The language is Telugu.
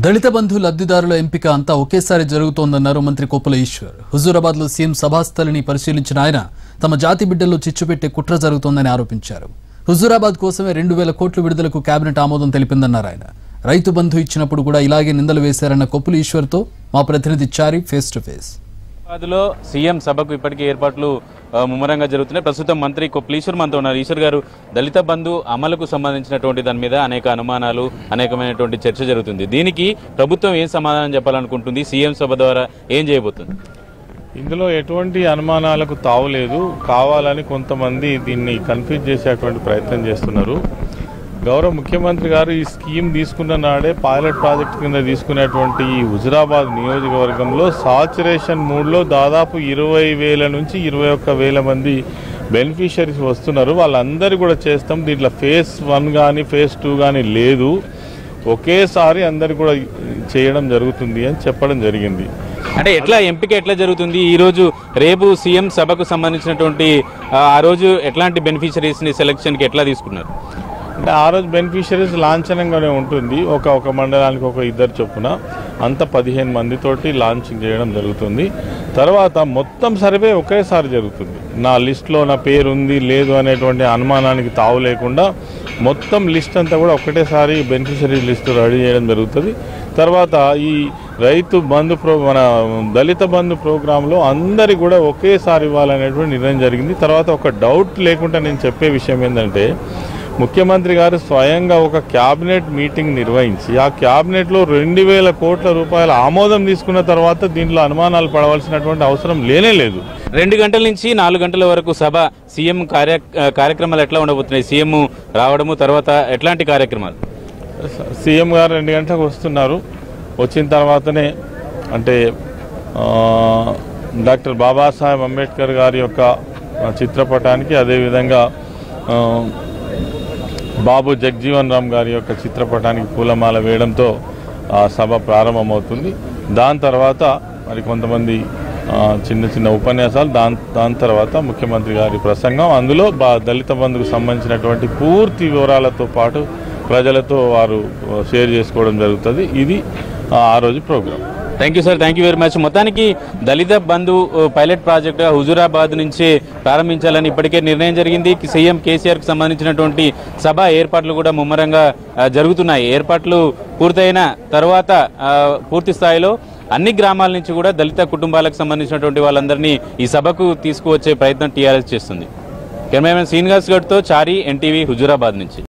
దళిత బంధు లబ్ధిదారుల ఎంపిక అంతా ఒకేసారి జరుగుతోందన్నారు మంత్రి కొప్పుల ఈశ్వర్ హుజూరాబాద్ లో సీఎం సభాస్థలిని పరిశీలించిన ఆయన తమ జాతి బిడ్డల్లో చిచ్చుపెట్టే కుట్ర జరుగుతోందని ఆరోపించారు హుజూరాబాద్ కోసమే రెండు వేల కోట్ల విడుదలకు కేబినెట్ ఆమోదం తెలిపిందన్నారు ఆయన రైతు బంధు ఇచ్చినప్పుడు కూడా ఇలాగే నిందలు వేశారన్న కొప్పుల ఈశ్వర్తో మా ప్రతినిధి చారి ఫేస్ టు ఫేస్ హైదరాబాద్లో సీఎం సభకు ఇప్పటికే ఏర్పాట్లు ఆ, ముమ్మరంగా జరుగుతున్నాయి ప్రస్తుతం మంత్రి కొప్లీశ్వర్ మనతో ఉన్నారు ఈశ్వర్ గారు దళిత బంధు అమలుకు సంబంధించినటువంటి దాని మీద అనేక అనుమానాలు అనేకమైనటువంటి చర్చ జరుగుతుంది దీనికి ప్రభుత్వం ఏం సమాధానం చెప్పాలనుకుంటుంది సీఎం సభ ద్వారా ఏం చేయబోతుంది ఇందులో ఎటువంటి అనుమానాలకు తావులేదు కావాలని కొంతమంది దీన్ని కన్ఫ్యూజ్ చేసేటువంటి ప్రయత్నం చేస్తున్నారు గౌరవ ముఖ్యమంత్రి గారు ఈ స్కీమ్ తీసుకున్న నాడే పైలట్ ప్రాజెక్ట్ కింద తీసుకునేటువంటి ఈ హుజురాబాద్ నియోజకవర్గంలో సాచురేషన్ మూడ్లో దాదాపు ఇరవై వేల నుంచి ఇరవై ఒక్క వేల మంది బెనిఫిషరీస్ వస్తున్నారు వాళ్ళందరూ కూడా చేస్తాం దీంట్లో ఫేస్ వన్ కానీ ఫేస్ టూ కానీ లేదు ఒకేసారి అందరు కూడా చేయడం జరుగుతుంది అని చెప్పడం జరిగింది అంటే ఎట్లా ఎంపిక ఎట్లా జరుగుతుంది ఈ రోజు రేపు సీఎం సభకు సంబంధించినటువంటి ఆ, ఆ రోజు ఎట్లాంటి బెనిఫిషరీస్ ని సెలక్షన్ కి ఎట్లా తీసుకున్నారు అంటే ఆ రోజు బెనిఫిషరీస్ లాంఛనంగానే ఉంటుంది ఒక ఒక మండలానికి ఒక ఇద్దరు చొప్పున అంత పదిహేను మందితోటి లాంచింగ్ చేయడం జరుగుతుంది తర్వాత మొత్తం సర్వే ఒకేసారి జరుగుతుంది నా లిస్ట్లో నా పేరు ఉంది లేదు అనేటువంటి అనుమానానికి తావు లేకుండా మొత్తం లిస్ట్ అంతా కూడా ఒకటేసారి బెనిఫిషరీ లిస్ట్ రెడీ చేయడం జరుగుతుంది తర్వాత ఈ రైతు బంధు ప్రో మన దళిత బంధు ప్రోగ్రాంలో అందరి కూడా ఒకేసారి ఇవ్వాలనేటువంటి నిర్ణయం జరిగింది తర్వాత ఒక డౌట్ లేకుండా నేను చెప్పే విషయం ఏంటంటే ముఖ్యమంత్రి గారు స్వయంగా ఒక క్యాబినెట్ మీటింగ్ నిర్వహించి ఆ క్యాబినెట్లో రెండు వేల కోట్ల రూపాయల ఆమోదం తీసుకున్న తర్వాత దీంట్లో అనుమానాలు పడవలసినటువంటి అవసరం లేనే లేదు రెండు గంటల నుంచి నాలుగు గంటల వరకు సభ సీఎం కార్య కార్యక్రమాలు ఎట్లా ఉండబోతున్నాయి సీఎం రావడము తర్వాత ఎట్లాంటి కార్యక్రమాలు సీఎం గారు రెండు గంటలకు వస్తున్నారు వచ్చిన తర్వాతనే అంటే ఆ, డాక్టర్ బాబాసాహెబ్ అంబేద్కర్ గారి యొక్క ఆ, చిత్రపటానికి అదేవిధంగా ఆ, బాబు జగ్జీవన్ రామ్ గారి యొక్క చిత్రపటానికి పూలమాల వేయడంతో ఆ సభ ప్రారంభమవుతుంది దాని తర్వాత మరి కొంతమంది ఆ, చిన్న చిన్న ఉపన్యాసాలు దాని దాని తర్వాత ముఖ్యమంత్రి గారి ప్రసంగం అందులో బా దళిత బంధుకు సంబంధించినటువంటి పూర్తి వివరాలతో పాటు ప్రజలతో వారు ఆ, షేర్ చేసుకోవడం జరుగుతుంది ఇది ఆ, ఆ రోజు programme thank you sir thank you very much మొత్తానికి దళిత బంధు ఆ, పైలట్ ప్రాజెక్ట్ హుజూరాబాద్ నుంచి ప్రారంభించాలని ఇప్పటికే నిర్ణయం జరిగింది సీఎం కేసీఆర్ కు సంబంధించినటువంటి సభ ఏర్పాట్లు కూడా ముమ్మరంగా ఆ, జరుగుతున్నాయి ఏర్పాట్లు పూర్తయిన తర్వాత ఆ, పూర్తి స్థాయిలో అన్ని గ్రామాల నుంచి కూడా దళిత కుటుంబాలకు సంబంధించినటువంటి వాళ్ళందరినీ ఈ సభకు తీసుకువచ్చే ప్రయత్నం టీఆర్ఎస్ చేస్తుంది కెమెరామెన్ శ్రీనివాస్ గడ్తో చారి ఎన్టీవీ హుజూరాబాద్ నుంచి